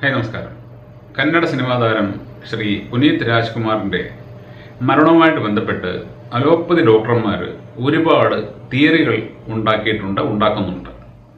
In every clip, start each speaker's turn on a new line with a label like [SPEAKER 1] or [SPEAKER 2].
[SPEAKER 1] hi നമസ്കാരം Kannada cinema താരം ശ്രീ പുനീത് രാജ്കുമാറിൻ്റെ മരണവുമായിട്ട് ബന്ധപ്പെട്ട് അലോപ്പതി ഡോക്ടർമാർ ഒരുപാട് തിയറികൾ ഉണ്ടാക്കിയിട്ടുണ്ട് ഉണ്ടാക്കുന്നുണ്ട്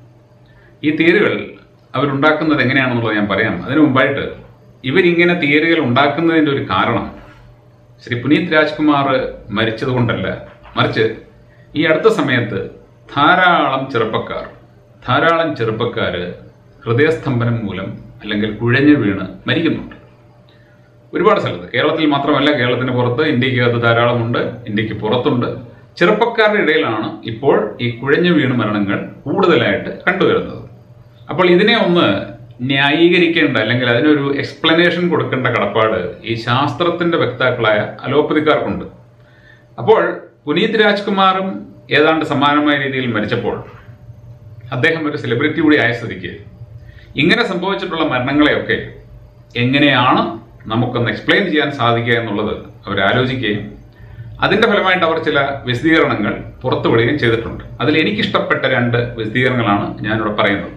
[SPEAKER 1] ഈ തിയറികൾ അവരുണ്ടാക്കുന്നത് എങ്ങനെയാണെന്നുള്ളത് ഞാൻ പറയാം അതിനു മുമ്പായിട്ട് ഇവരിങ്ങനെ തിയറികൾ ഉണ്ടാക്കുന്നതിൻ്റെ ഒരു കാരണം ശ്രീ പുനീത് രാജ്കുമാർ മരിച്ചതുകൊണ്ടല്ല മറിച്ച് ഈ അടുത്ത സമയത്ത് ധാരാളം ചെറുപ്പക്കാർ ധാരാളം ചെറുപ്പക്കാർ ഹൃദയസ്തംഭനം മൂലം അല്ലെങ്കിൽ കുഴഞ്ഞു വീണ് മരിക്കുന്നുണ്ട് ഒരുപാട് സ്ഥലത്ത് കേരളത്തിൽ മാത്രമല്ല കേരളത്തിന് പുറത്ത് ഇന്ത്യക്കകത്ത് ധാരാളമുണ്ട് ഇന്ത്യക്ക് പുറത്തുണ്ട് ചെറുപ്പക്കാരുടെ ഇടയിലാണ് ഇപ്പോൾ ഈ കുഴഞ്ഞു വീണ് മരണങ്ങൾ കൂടുതലായിട്ട് കണ്ടുവരുന്നത് അപ്പോൾ ഇതിനെ ഒന്ന് ന്യായീകരിക്കേണ്ട അല്ലെങ്കിൽ അതിനൊരു എക്സ്പ്ലനേഷൻ കൊടുക്കേണ്ട കടപ്പാട് ഈ ശാസ്ത്രത്തിന്റെ വക്താക്കളായ അലോപ്പതിക്കാർക്കുണ്ട് അപ്പോൾ പുനീത് രാജ്കുമാറും ഏതാണ്ട് സമാനമായ രീതിയിൽ മരിച്ചപ്പോൾ അദ്ദേഹം ഒരു സെലിബ്രിറ്റി കൂടി ആയ സ്ഥിതിക്ക് ഇങ്ങനെ സംഭവിച്ചിട്ടുള്ള മരണങ്ങളെയൊക്കെ എങ്ങനെയാണ് നമുക്കൊന്ന് എക്സ്പ്ലെയിൻ ചെയ്യാൻ സാധിക്കുക എന്നുള്ളത് അവർ ആലോചിക്കുകയും അതിന്റെ ഫലമായിട്ട് അവർ ചില വിശദീകരണങ്ങൾ പുറത്തുവിടുകയും ചെയ്തിട്ടുണ്ട് അതിൽ എനിക്കിഷ്ടപ്പെട്ട രണ്ട് വിശദീകരണങ്ങളാണ് ഞാനിവിടെ പറയുന്നത്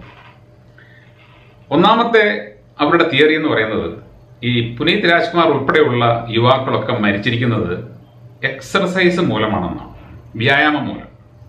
[SPEAKER 1] ഒന്നാമത്തെ അവരുടെ തിയറി എന്ന് പറയുന്നത് ഈ പുനീത് രാജ്കുമാർ ഉൾപ്പെടെയുള്ള യുവാക്കളൊക്കെ മരിച്ചിരിക്കുന്നത് എക്സർസൈസ് മൂലമാണെന്നാണ് വ്യായാമം മൂലം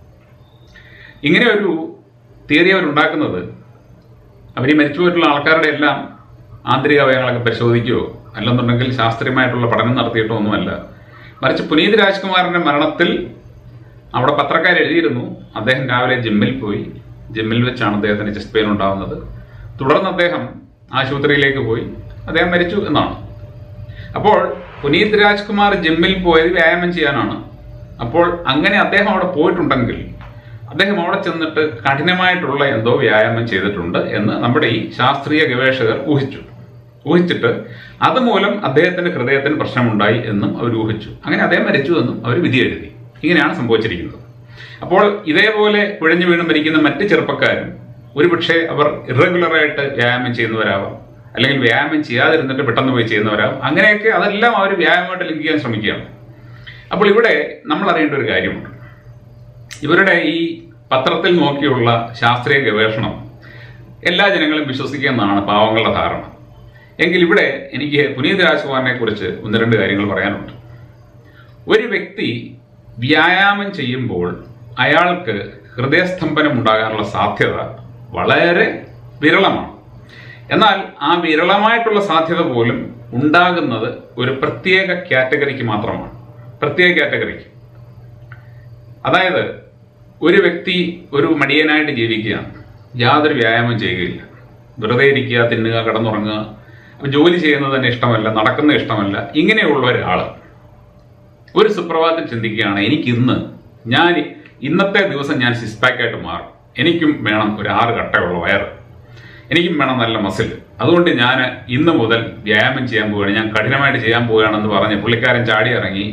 [SPEAKER 1] ഇങ്ങനെ ഒരു തിയറി അവരുണ്ടാക്കുന്നത് അവർ ഈ മരിച്ചുപോയിട്ടുള്ള ആൾക്കാരുടെ എല്ലാം ആന്തരിക അവയവങ്ങളൊക്കെ പരിശോധിക്കുകയോ അല്ലെന്നുണ്ടെങ്കിൽ ശാസ്ത്രീയമായിട്ടുള്ള പഠനം നടത്തിയിട്ടോ ഒന്നുമല്ല മറിച്ച് പുനീത് രാജ്കുമാറിന്റെ മരണത്തിൽ അവിടെ പത്രക്കാർ എഴുതിയിരുന്നു അദ്ദേഹം രാവിലെ ജിമ്മിൽ പോയി ജിമ്മിൽ വെച്ചാണ് അദ്ദേഹത്തിന് ചെസ്റ്റ് പെയിൻ ഉണ്ടാകുന്നത് തുടർന്ന് അദ്ദേഹം ആശുപത്രിയിലേക്ക് പോയി അദ്ദേഹം മരിച്ചു എന്നാണ് അപ്പോൾ പുനീത് രാജ്കുമാർ ജിമ്മിൽ പോയത് വ്യായാമം ചെയ്യാനാണ് അപ്പോൾ അങ്ങനെ അദ്ദേഹം അവിടെ പോയിട്ടുണ്ടെങ്കിൽ അദ്ദേഹം അവിടെ ചെന്നിട്ട് കഠിനമായിട്ടുള്ള എന്തോ വ്യായാമം ചെയ്തിട്ടുണ്ട് എന്ന് നമ്മുടെ ഈ ശാസ്ത്രീയ ഗവേഷകർ ഊഹിച്ചു ഊഹിച്ചിട്ട് അതുമൂലം അദ്ദേഹത്തിന്റെ ഹൃദയത്തിന് പ്രശ്നമുണ്ടായി എന്നും അവർ ഊഹിച്ചു അങ്ങനെ അദ്ദേഹം മരിച്ചു എന്നും അവർ വിധി എഴുതി ഇങ്ങനെയാണ് സംഭവിച്ചിരിക്കുന്നത് അപ്പോൾ ഇതേപോലെ കുഴഞ്ഞു വീണ് മരിക്കുന്ന മറ്റ് ചെറുപ്പക്കാരും ഒരുപക്ഷെ അവർ ഇറഗുലറായിട്ട് വ്യായാമം ചെയ്യുന്നവരാവാം അല്ലെങ്കിൽ വ്യായാമം ചെയ്യാതിരുന്നിട്ട് പെട്ടെന്ന് പോയി ചെയ്യുന്നവരാകും അങ്ങനെയൊക്കെ അതെല്ലാം അവർ വ്യായാമമായിട്ട് ലിങ്ക് ചെയ്യാൻ ശ്രമിക്കുകയാണ് അപ്പോൾ ഇവിടെ നമ്മൾ അറിയേണ്ട ഒരു കാര്യമുണ്ട് ഇവരുടെ ഈ പത്രത്തിൽ നോക്കിയുള്ള ശാസ്ത്രീയ ഗവേഷണം എല്ലാ ജനങ്ങളും വിശ്വസിക്കുമെന്നാണ് പാവങ്ങളുടെ ധാരണ എങ്കിൽ ഇവിടെ എനിക്ക് പുനീത് രാജ്കുമാറിനെ കുറിച്ച് ഒന്ന് രണ്ട് കാര്യങ്ങൾ പറയാനുണ്ട് ഒരു വ്യക്തി വ്യായാമം ചെയ്യുമ്പോൾ അയാൾക്ക് ഹൃദയസ്തംഭനം ഉണ്ടാകാനുള്ള സാധ്യത വളരെ വിരളമാണ് എന്നാൽ ആ വിരളമായിട്ടുള്ള സാധ്യത പോലും ഉണ്ടാകുന്നത് ഒരു പ്രത്യേക കാറ്റഗറിക്ക് മാത്രമാണ് പ്രത്യേക കാറ്റഗറിക്ക് അതായത് ഒരു വ്യക്തി ഒരു മടിയനായിട്ട് ജീവിക്കുകയാണ് യാതൊരു വ്യായാമം ചെയ്യുകയില്ല വെറുതെ ഇരിക്കുക തിന്നുക കിടന്നുറങ്ങുക അപ്പം ജോലി ചെയ്യുന്നത് തന്നെ ഇഷ്ടമല്ല നടക്കുന്ന ഇഷ്ടമല്ല ഇങ്ങനെയുള്ള ഒരാൾ ഒരു സുപ്രഭാതത്തിൽ ചിന്തിക്കുകയാണ് എനിക്കിന്ന് ഞാൻ ഇന്നത്തെ ദിവസം ഞാൻ സിക്സ് പാക്കായിട്ട് മാറും എനിക്കും വേണം ഒരു ആറ് കട്ടയുള്ള വയറ് എനിക്കും വേണം നല്ല മസിൽ അതുകൊണ്ട് ഞാൻ ഇന്ന് മുതൽ വ്യായാമം ചെയ്യാൻ പോവുകയാണ് ഞാൻ കഠിനമായിട്ട് ചെയ്യാൻ പോവുകയാണെന്ന് പറഞ്ഞ് പുള്ളിക്കാരൻ ചാടി ഇറങ്ങി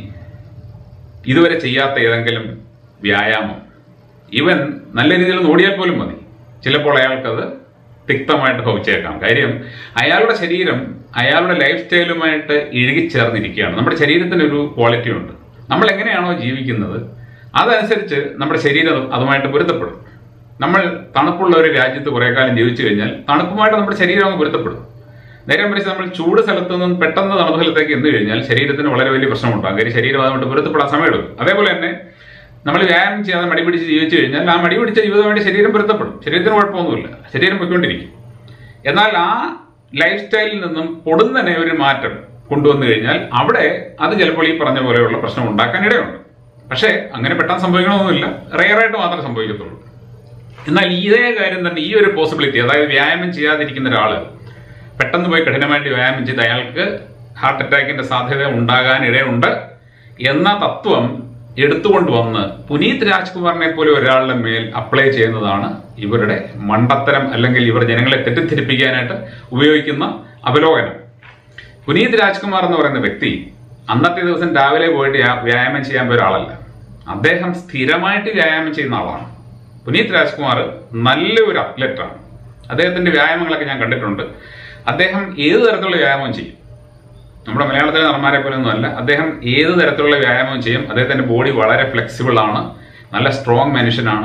[SPEAKER 1] ഇതുവരെ ചെയ്യാത്ത ഏതെങ്കിലും വ്യായാമം ഇവൻ നല്ല രീതിയിൽ ഒന്ന് ഓടിയാൽ പോലും മതി ചിലപ്പോൾ അയാൾക്കത് തിക്തമായിട്ട് ഭവിച്ചേക്കാം കാര്യം അയാളുടെ ശരീരം അയാളുടെ ലൈഫ് സ്റ്റൈലുമായിട്ട് ഇഴുകിച്ചേർന്നിരിക്കുകയാണ് നമ്മുടെ ശരീരത്തിന് ഒരു ക്വാളിറ്റി ഉണ്ട് നമ്മൾ എങ്ങനെയാണോ ജീവിക്കുന്നത് അതനുസരിച്ച് നമ്മുടെ ശരീരം അതുമായിട്ട് പൊരുത്തപ്പെടും നമ്മൾ തണുപ്പുള്ള ഒരു രാജ്യത്ത് കുറേ കാലം ജീവിച്ചു കഴിഞ്ഞാൽ തണുപ്പുമായിട്ട് നമ്മുടെ ശരീരം അങ്ങ് പൊരുത്തപ്പെടും നേരെ മറിച്ച് നമ്മൾ ചൂട് സ്ഥലത്ത് നിന്നും പെട്ടെന്ന് തണുപ്പ് സ്ഥലത്തേക്ക് എന്ന് കഴിഞ്ഞാൽ ശരീരത്തിന് വളരെ വലിയ പ്രശ്നമുണ്ടാകും കാര്യം ശരീരം അതുകൊണ്ട് പൊരുത്തപ്പെടാൻ സമയമെടുക്കും അതേപോലെ തന്നെ നമ്മൾ വ്യായാമം ചെയ്യാതെ മടി പിടിച്ച് ജീവിച്ചു കഴിഞ്ഞാൽ ആ മടി പിടിച്ച ജീവിതമായിട്ട് ശരീരം പൊരുത്തപ്പെടും ശരീരത്തിന് കുഴപ്പമൊന്നുമില്ല ശരീരം പൊയ്ക്കൊണ്ടിരിക്കും എന്നാൽ ആ ലൈഫ് സ്റ്റൈലിൽ നിന്നും പൊടുന്നനെ ഒരു മാറ്റം കൊണ്ടുവന്നു കഴിഞ്ഞാൽ അവിടെ അത് ചിലപ്പോൾ ഈ പറഞ്ഞ പോലെയുള്ള പ്രശ്നം ഉണ്ടാക്കാൻ ഇടയുണ്ട് പക്ഷേ അങ്ങനെ പെട്ടെന്ന് സംഭവിക്കണമെന്നില്ല റെയറായിട്ട് മാത്രമേ സംഭവിക്കത്തുള്ളൂ എന്നാൽ ഇതേ കാര്യം തന്നെ ഈ ഒരു പോസിബിലിറ്റി അതായത് വ്യായാമം ചെയ്യാതിരിക്കുന്ന ഒരാൾ പെട്ടെന്ന് പോയി കഠിനമായിട്ട് വ്യായാമം ചെയ്ത് അയാൾക്ക് ഹാർട്ട് അറ്റാക്കിന്റെ സാധ്യത ഉണ്ടാകാൻ ഇടയുണ്ട് എന്ന തത്വം എടുത്തുകൊണ്ട് വന്ന് പുനീത് രാജ്കുമാറിനെ പോലെ ഒരാളുടെ മേൽ അപ്ലൈ ചെയ്യുന്നതാണ് ഇവരുടെ മണ്ടത്തരം അല്ലെങ്കിൽ ഇവർ ജനങ്ങളെ തെറ്റിദ്ധരിപ്പിക്കാനായിട്ട് ഉപയോഗിക്കുന്ന അവലോകനം പുനീത് രാജ്കുമാർ എന്ന് പറയുന്ന വ്യക്തി അന്നത്തെ ദിവസം രാവിലെ പോയിട്ട് വ്യായാമം ചെയ്യാൻ പോയ ഒരാളല്ല അദ്ദേഹം സ്ഥിരമായിട്ട് വ്യായാമം ചെയ്യുന്ന ആളാണ് പുനീത് രാജ്കുമാർ നല്ലൊരു അത്ലറ്റാണ് അദ്ദേഹത്തിന്റെ വ്യായാമങ്ങളൊക്കെ ഞാൻ കണ്ടിട്ടുണ്ട് അദ്ദേഹം ഏത് തരത്തിലുള്ള വ്യായാമം ചെയ്യും നമ്മുടെ മലയാളത്തിലെ നടന്മാരെ പോലെ ഒന്നുമല്ല അദ്ദേഹം ഏത് തരത്തിലുള്ള വ്യായാമം ചെയ്യും അദ്ദേഹത്തിന്റെ ബോഡി വളരെ ഫ്ലെക്സിബിൾ ആണ് നല്ല സ്ട്രോങ് മനുഷ്യനാണ്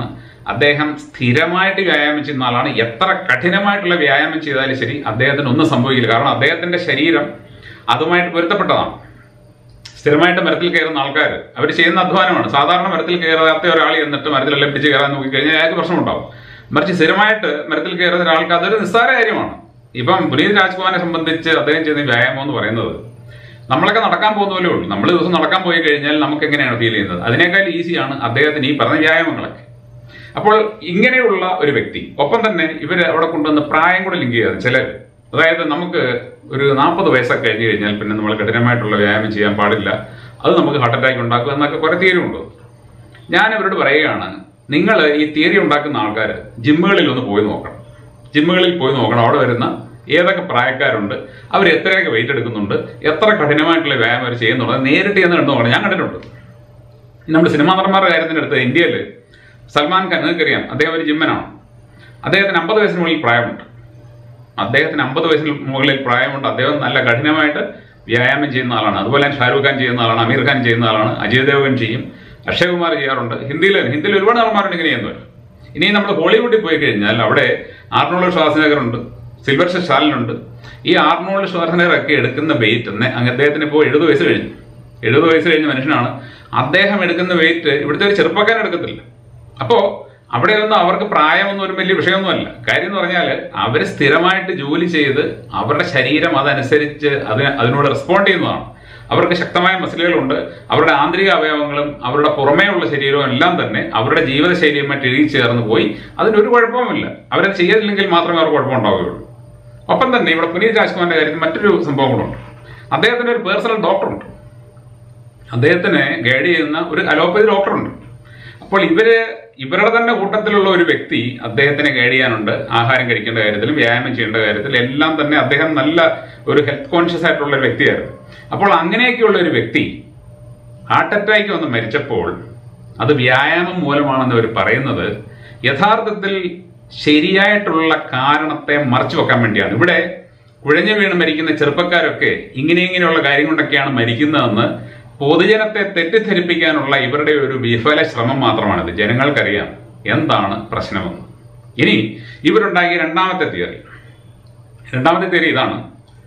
[SPEAKER 1] അദ്ദേഹം സ്ഥിരമായിട്ട് വ്യായാമം ചെയ്യുന്ന ആളാണ് എത്ര കഠിനമായിട്ടുള്ള വ്യായാമം ചെയ്താലും ശരി അദ്ദേഹത്തിന് ഒന്നും സംഭവിക്കില്ല കാരണം അദ്ദേഹത്തിന്റെ ശരീരം അതുമായിട്ട് പൊരുത്തപ്പെട്ടതാണ് സ്ഥിരമായിട്ട് മരത്തിൽ കയറുന്ന ആൾക്കാർ അവർ ചെയ്യുന്ന അധ്വാനമാണ് സാധാരണ മരത്തിൽ കയറാത്ത ഒരാൾ എന്നിട്ട് മരത്തിലെല്ലാം പിടിച്ച് കയറാൻ നോക്കിക്കഴിഞ്ഞാൽ അയാൾക്ക് പ്രശ്നമുണ്ടാവും മറിച്ച് സ്ഥിരമായിട്ട് മരത്തിൽ കയറുന്ന ഒരാൾക്ക് അതൊരു നിസ്സാര കാര്യമാണ് ഇപ്പം പുനീത് രാജ്കുമാറിനെ സംബന്ധിച്ച് അദ്ദേഹം ചെയ്യുന്ന വ്യായാമം എന്ന് പറയുന്നത് നമ്മളൊക്കെ നടക്കാൻ പോകുന്ന പോലെ ഉള്ളൂ നമ്മൾ ദിവസം നടക്കാൻ പോയി കഴിഞ്ഞാൽ നമുക്ക് എങ്ങനെയാണ് ഫീൽ ചെയ്യുന്നത് അതിനേക്കാൾ ഈസിയാണ് അദ്ദേഹത്തിന് ഈ പറഞ്ഞ വ്യായാമങ്ങളൊക്കെ അപ്പോൾ ഇങ്ങനെയുള്ള ഒരു വ്യക്തി ഒപ്പം തന്നെ ഇവർ അവിടെ കൊണ്ടുവന്ന് പ്രായം കൂടെ ലിങ്ക് ചെയ്യാതെ ചിലർ അതായത് നമുക്ക് ഒരു നാൽപ്പത് വയസ്സൊക്കെ കഴിഞ്ഞ് കഴിഞ്ഞാൽ പിന്നെ നമ്മൾ കഠിനമായിട്ടുള്ള വ്യായാമം ചെയ്യാൻ പാടില്ല അത് നമുക്ക് ഹാർട്ട് അറ്റാക്ക് ഉണ്ടാക്കുക എന്നൊക്കെ കുറെ തിയറി ഉണ്ട് ഞാൻ ഇവരോട് പറയുകയാണ് നിങ്ങൾ ഈ തിയറി ഉണ്ടാക്കുന്ന ആൾക്കാർ ജിമ്മുകളിൽ ഒന്ന് പോയി നോക്കണം ജിമ്മുകളിൽ പോയി നോക്കണം അവിടെ വരുന്ന ഏതൊക്കെ പ്രായക്കാരുണ്ട് അവർ എത്രയൊക്കെ വെയിറ്റ് എടുക്കുന്നുണ്ട് എത്ര കഠിനമായിട്ടുള്ള വ്യായാമം അവർ ചെയ്യുന്നുണ്ട് അത് നേരിട്ട് ചെന്ന് കണ്ടു നോക്കണം ഞാൻ കണ്ടിട്ടുണ്ട് നമ്മൾ സിനിമാ നടന്മാരുടെ കാര്യത്തിന് എടുത്ത് ഇന്ത്യയിൽ സൽമാൻ ഖാൻ നിങ്ങൾക്കറിയാം അദ്ദേഹം ഒരു ജിമ്മനാണ് അദ്ദേഹത്തിന് അമ്പത് വയസ്സിന് മുകളിൽ പ്രായമുണ്ട് അദ്ദേഹത്തിന് അമ്പത് വയസ്സിന് മുകളിൽ പ്രായമുണ്ട് അദ്ദേഹം നല്ല കഠിനമായിട്ട് വ്യായാമം ചെയ്യുന്ന ആളാണ് അതുപോലെ ഷാരൂഖ് ഖാൻ ചെയ്യുന്ന ആളാണ് അമീർ ഖാൻ ചെയ്യുന്ന ആളാണ് അജയ് ദേവൻ ചെയ്യും അക്ഷയ് കുമാർ ചെയ്യാറുണ്ട് ഹിന്ദിയിൽ ഹിന്ദിയിൽ ഒരുപാട് നടന്മാരുണ്ട് ഇങ്ങനെ ചെയ്യുന്നവർ ഇനി നമ്മൾ ഹോളിവുഡിൽ പോയി കഴിഞ്ഞാൽ അവിടെ ആർണോൾഡ് ഷ്വാസ്നഗർ ഉണ്ട് സിൽവർ സ്റ്റാലിനുണ്ട് ഈ ആർണോൾഡ് ഷ്വാസ്നഗർ ഒക്കെ എടുക്കുന്ന വെയിറ്റ് തന്നെ അങ്ങ് അദ്ദേഹത്തിന് ഇപ്പോൾ എഴുപത് വയസ്സ് കഴിഞ്ഞു എഴുപത് വയസ്സ് കഴിഞ്ഞ മനുഷ്യനാണ് അദ്ദേഹം എടുക്കുന്ന വെയിറ്റ് ഇവിടുത്തെ ഒരു ചെറുപ്പക്കാരൻ എടുക്കത്തില്ല അപ്പോ അവിടെ ഒന്നും അവർക്ക് പ്രായമൊന്നും ഒരു വലിയ വിഷയമൊന്നുമല്ല കാര്യം എന്ന് പറഞ്ഞാൽ അവർ സ്ഥിരമായിട്ട് ജോലി ചെയ്ത് അവരുടെ ശരീരം അതനുസരിച്ച് അതിന് അതിനോട് റെസ്പോണ്ട് ചെയ്യുന്നതാണ് അവർക്ക് ശക്തമായ മസിലുകളുണ്ട് അവരുടെ ആന്തരിക അവയവങ്ങളും അവരുടെ പുറമേയുള്ള ശരീരവും എല്ലാം തന്നെ അവരുടെ ജീവിതശൈലിയുമായിട്ട് ഇഴി ചേർന്ന് പോയി അതിനൊരു കുഴപ്പവുമില്ല അവരത് ചെയ്തില്ലെങ്കിൽ മാത്രമേ അവർക്ക് കുഴപ്പമുണ്ടാവുകയുള്ളൂ ഒപ്പം തന്നെ ഇവിടെ പുനീത് രാജ്കുമാറിന്റെ കാര്യത്തിൽ മറ്റൊരു സംഭവം കൂടെ അദ്ദേഹത്തിന് ഒരു പേഴ്സണൽ ഡോക്ടറുണ്ട് അദ്ദേഹത്തിന് ഗൈഡ് ചെയ്യുന്ന ഒരു അലോപ്പതി ഡോക്ടറുണ്ട് അപ്പോൾ ഇവര് ഇവരുടെ തന്നെ കൂട്ടത്തിലുള്ള ഒരു വ്യക്തി അദ്ദേഹത്തിനെ ഗൈഡ് ചെയ്യാനുണ്ട് ആഹാരം കഴിക്കേണ്ട കാര്യത്തിലും വ്യായാമം ചെയ്യേണ്ട കാര്യത്തിലും എല്ലാം തന്നെ അദ്ദേഹം നല്ല ഒരു ഹെൽത്ത് കോൺഷ്യസ് ആയിട്ടുള്ള ഒരു വ്യക്തിയായിരുന്നു അപ്പോൾ അങ്ങനെയൊക്കെയുള്ള ഒരു വ്യക്തി ഹാർട്ട് അറ്റാക്ക് വന്ന് മരിച്ചപ്പോൾ അത് വ്യായാമം മൂലമാണെന്ന് അവർ പറയുന്നത് യഥാർത്ഥത്തിൽ ശരിയായിട്ടുള്ള കാരണത്തെ മറച്ചു വെക്കാൻ വേണ്ടിയാണ് ഇവിടെ കുഴഞ്ഞു വീണ് മരിക്കുന്ന ചെറുപ്പക്കാരൊക്കെ ഇങ്ങനെ ഇങ്ങനെയുള്ള കാര്യം കൊണ്ടൊക്കെയാണ് മരിക്കുന്നതെന്ന് പൊതുജനത്തെ തെറ്റിദ്ധരിപ്പിക്കാനുള്ള ഇവരുടെ ഒരു വിഫല ശ്രമം മാത്രമാണിത് ജനങ്ങൾക്കറിയാം എന്താണ് പ്രശ്നമെന്ന് ഇനി ഇവരുണ്ടാക്കിയ രണ്ടാമത്തെ തിയറി രണ്ടാമത്തെ തിയറി ഇതാണ്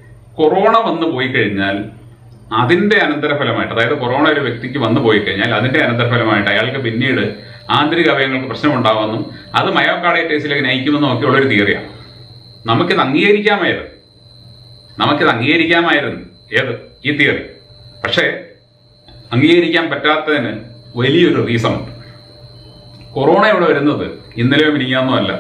[SPEAKER 1] കൊറോണ വന്നു പോയി കഴിഞ്ഞാൽ അതിന്റെ അനന്തരഫലമായിട്ട് അതായത് കൊറോണ ഒരു വ്യക്തിക്ക് വന്നു പോയി കഴിഞ്ഞാൽ അതിന്റെ അനന്തരഫലമായിട്ട് അയാൾക്ക് പിന്നീട് ആന്തരിക അവയവങ്ങൾക്ക് പ്രശ്നമുണ്ടാവുമെന്നും അത് മയോകാർഡൈറ്റൈസിലേക്ക് നയിക്കുമെന്നും ഒക്കെ ഉള്ളൊരു തിയറിയാണ് നമുക്കിത് അംഗീകരിക്കാമായിരുന്നു നമുക്കിത് അംഗീകരിക്കാമായിരുന്നു ഏത് ഈ തിയറി പക്ഷേ അംഗീകരിക്കാൻ പറ്റാത്തതിന് വലിയൊരു റീസൺ ഉണ്ട് കൊറോണ ഇവിടെ വരുന്നത് ഇന്നലെയോ മിനിങ്ങാന്നോ അല്ല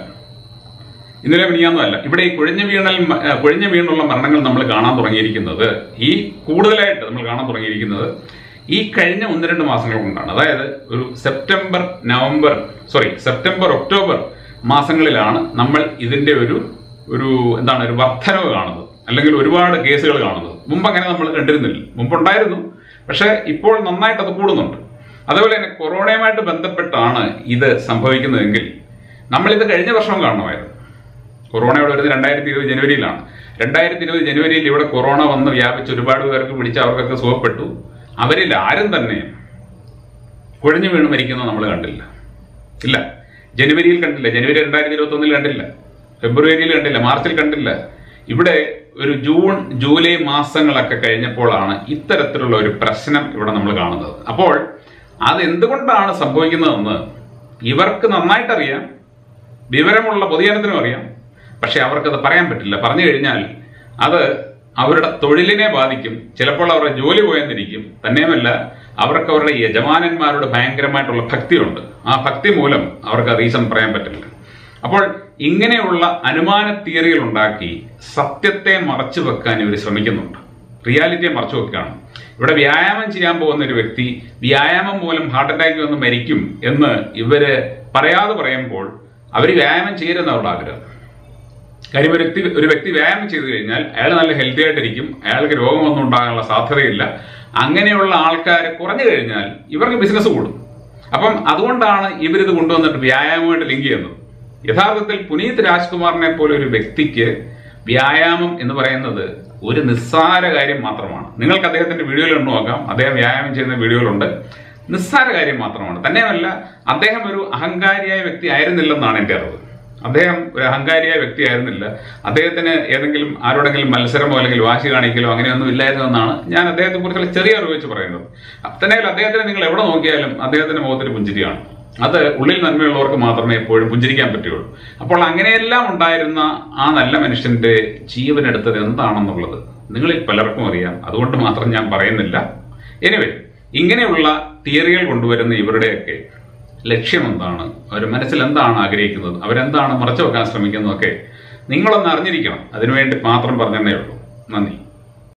[SPEAKER 1] ഇന്നലെ മിനിങ്ങാന്നോ അല്ല ഇവിടെ ഈ കുഴഞ്ഞു വീണൽ മ- ഏ, കുഴഞ്ഞു വീണുള്ള മരണങ്ങൾ നമ്മൾ കാണാൻ തുടങ്ങിയിരിക്കുന്നത് ഈ കൂടുതലായിട്ട് നമ്മൾ കാണാൻ തുടങ്ങിയിരിക്കുന്നത് ഈ കഴിഞ്ഞ ഒന്ന് രണ്ട് മാസങ്ങൾ കൊണ്ടാണ് അതായത് ഒരു September November sorry September October മാസങ്ങളിലാണ് നമ്മൾ ഇതിന്റെ ഒരു ഒരു എന്താണ് ഒരു വർധനവ് കാണുന്നത് അല്ലെങ്കിൽ ഒരുപാട് കേസുകൾ കാണുന്നത് മുമ്പ് അങ്ങനെ നമ്മൾ കണ്ടിരുന്നില്ല മുമ്പുണ്ടായിരുന്നു പക്ഷേ ഇപ്പോൾ നന്നായിട്ട് അത് കൂടുന്നുണ്ട് അതുപോലെ തന്നെ കൊറോണയുമായിട്ട് ബന്ധപ്പെട്ടാണ് ഇത് സംഭവിക്കുന്നതെങ്കിൽ നമ്മളിത് കഴിഞ്ഞ വർഷവും കാണണമായിരുന്നു കൊറോണ ഇവിടെ വരുന്നത് രണ്ടായിരത്തി ഇരുപത് ജനുവരിയിലാണ് രണ്ടായിരത്തി ഇരുപത് ജനുവരിയിൽ ഇവിടെ കൊറോണ വന്ന് വ്യാപിച്ച് ഒരുപാട് പേർക്ക് പിടിച്ച് അവർക്കൊക്കെ സുഖപ്പെട്ടു അവരിൽ ആരും തന്നെ കുഴഞ്ഞു വീണ് മരിക്കുന്നത് നമ്മൾ കണ്ടില്ല ഇല്ല ജനുവരിയിൽ കണ്ടില്ല ജനുവരി രണ്ടായിരത്തി ഇരുപത്തി ഒന്നിൽ കണ്ടില്ല ഫെബ്രുവരിയിൽ കണ്ടില്ല മാർച്ചിൽ കണ്ടില്ല ഇവിടെ ഒരു ജൂൺ ജൂലൈ മാസങ്ങളൊക്കെ കഴിഞ്ഞപ്പോഴാണ് ഇത്തരത്തിലുള്ള ഒരു പ്രശ്നം ഇവിടെ നമ്മൾ കാണുന്നത് അപ്പോൾ അത് എന്തുകൊണ്ടാണ് സംഭവിക്കുന്നതെന്ന് ഇവർക്ക് നന്നായിട്ടറിയാം വിവരമുള്ള പൊതുജനത്തിനും അറിയാം പക്ഷെ അവർക്കത് പറയാൻ പറ്റില്ല പറഞ്ഞു കഴിഞ്ഞാൽ അത് അവരുടെ തൊഴിലിനെ ബാധിക്കും ചിലപ്പോൾ അവരുടെ ജോലി പോയെന്നിരിക്കും തന്നെയുമല്ല അവർക്ക് അവരുടെ യജമാനന്മാരോട് ഭയങ്കരമായിട്ടുള്ള ഭക്തിയുണ്ട് ആ ഭക്തി മൂലം അവർക്ക് റീസൺ പറയാൻ പറ്റില്ല അപ്പോൾ ഇങ്ങനെയുള്ള അനുമാന തിയറികൾ ഉണ്ടാക്കി സത്യത്തെ മറച്ചു വെക്കാൻ ഇവർ ശ്രമിക്കുന്നുണ്ട് റിയാലിറ്റിയെ മറച്ചു വെക്കുകയാണ് ഇവിടെ വ്യായാമം ചെയ്യാൻ പോകുന്ന ഒരു വ്യക്തി വ്യായാമം മൂലം ഹാർട്ട് അറ്റാക്ക് വന്ന് മരിക്കും എന്ന് ഇവര് പറയാതെ പറയുമ്പോൾ അവർ വ്യായാമം ചെയ്യരുന്ന അവരുടെ ആഗ്രഹം കാര്യം ഒരു വ്യക്തി ഒരു വ്യക്തി വ്യായാമം ചെയ്തു കഴിഞ്ഞാൽ അയാൾ നല്ല ഹെൽത്തി ആയിട്ടിരിക്കും അയാൾക്ക് രോഗമൊന്നും ഉണ്ടാകാനുള്ള സാധ്യതയില്ല അങ്ങനെയുള്ള ആൾക്കാർ കുറഞ്ഞു കഴിഞ്ഞാൽ ഇവർക്ക് ബിസിനസ് കൂടും അപ്പം അതുകൊണ്ടാണ് ഇവരിത് കൊണ്ടുവന്നിട്ട് വ്യായാമമായിട്ട് ലിങ്ക് ചെയ്യുന്നത് യഥാർത്ഥത്തിൽ പുനീത് രാജ്കുമാറിനെ പോലെ ഒരു വ്യക്തിക്ക് വ്യായാമം എന്ന് പറയുന്നത് ഒരു നിസ്സാര കാര്യം മാത്രമാണ് നിങ്ങൾക്ക് അദ്ദേഹത്തിന്റെ വീഡിയോയിൽ നോക്കാം അദ്ദേഹം വ്യായാമം ചെയ്യുന്ന വീഡിയോയിലുണ്ട് നിസ്സാര കാര്യം മാത്രമാണ് തന്നെയുമല്ല അദ്ദേഹം ഒരു അഹങ്കാരിയായ വ്യക്തി ആയിരുന്നില്ലെന്നാണ് എൻ്റെ അറിവ് അദ്ദേഹം ഒരു അഹങ്കാരിയായ വ്യക്തി ആയിരുന്നില്ല അദ്ദേഹത്തിന് ഏതെങ്കിലും ആരോടെങ്കിലും മത്സരമോ അല്ലെങ്കിൽ വാശി കാണിക്കലോ അങ്ങനെയൊന്നും ഇല്ലായിരുന്നു എന്നാണ് ഞാൻ അദ്ദേഹത്തെ കുറിച്ചുള്ള ചെറിയ അറിവ് വെച്ച് പറയുന്നത് തന്നെയല്ല അദ്ദേഹത്തിന് നിങ്ങൾ എവിടെ നോക്കിയാലും അദ്ദേഹത്തിന്റെ മുഖത്തിന് പുഞ്ചിരിയാണ് അത് ഉള്ളിൽ നന്മയുള്ളവർക്ക് മാത്രമേ എപ്പോഴും പുഞ്ചിരിക്കാൻ പറ്റുള്ളൂ അപ്പോൾ അങ്ങനെയെല്ലാം ഉണ്ടായിരുന്ന ആ നല്ല മനുഷ്യന്റെ ജീവനെടുത്തത് എന്താണെന്നുള്ളത് നിങ്ങളിൽ പലർക്കും അറിയാം അതുകൊണ്ട് മാത്രം ഞാൻ പറയുന്നില്ല എനിവേ ഇങ്ങനെയുള്ള തിയറികൾ കൊണ്ടുവരുന്ന ഇവരുടെയൊക്കെ ലക്ഷ്യം എന്താണ് അവർ മനസ്സിൽ എന്താണ് ആഗ്രഹിക്കുന്നത് അവരെന്താണ് മറച്ചു വെക്കാൻ ശ്രമിക്കുന്നതൊക്കെ നിങ്ങളൊന്ന് അറിഞ്ഞിരിക്കണം അതിനുവേണ്ടി മാത്രം പറഞ്ഞതേ ഉള്ളൂ നന്ദി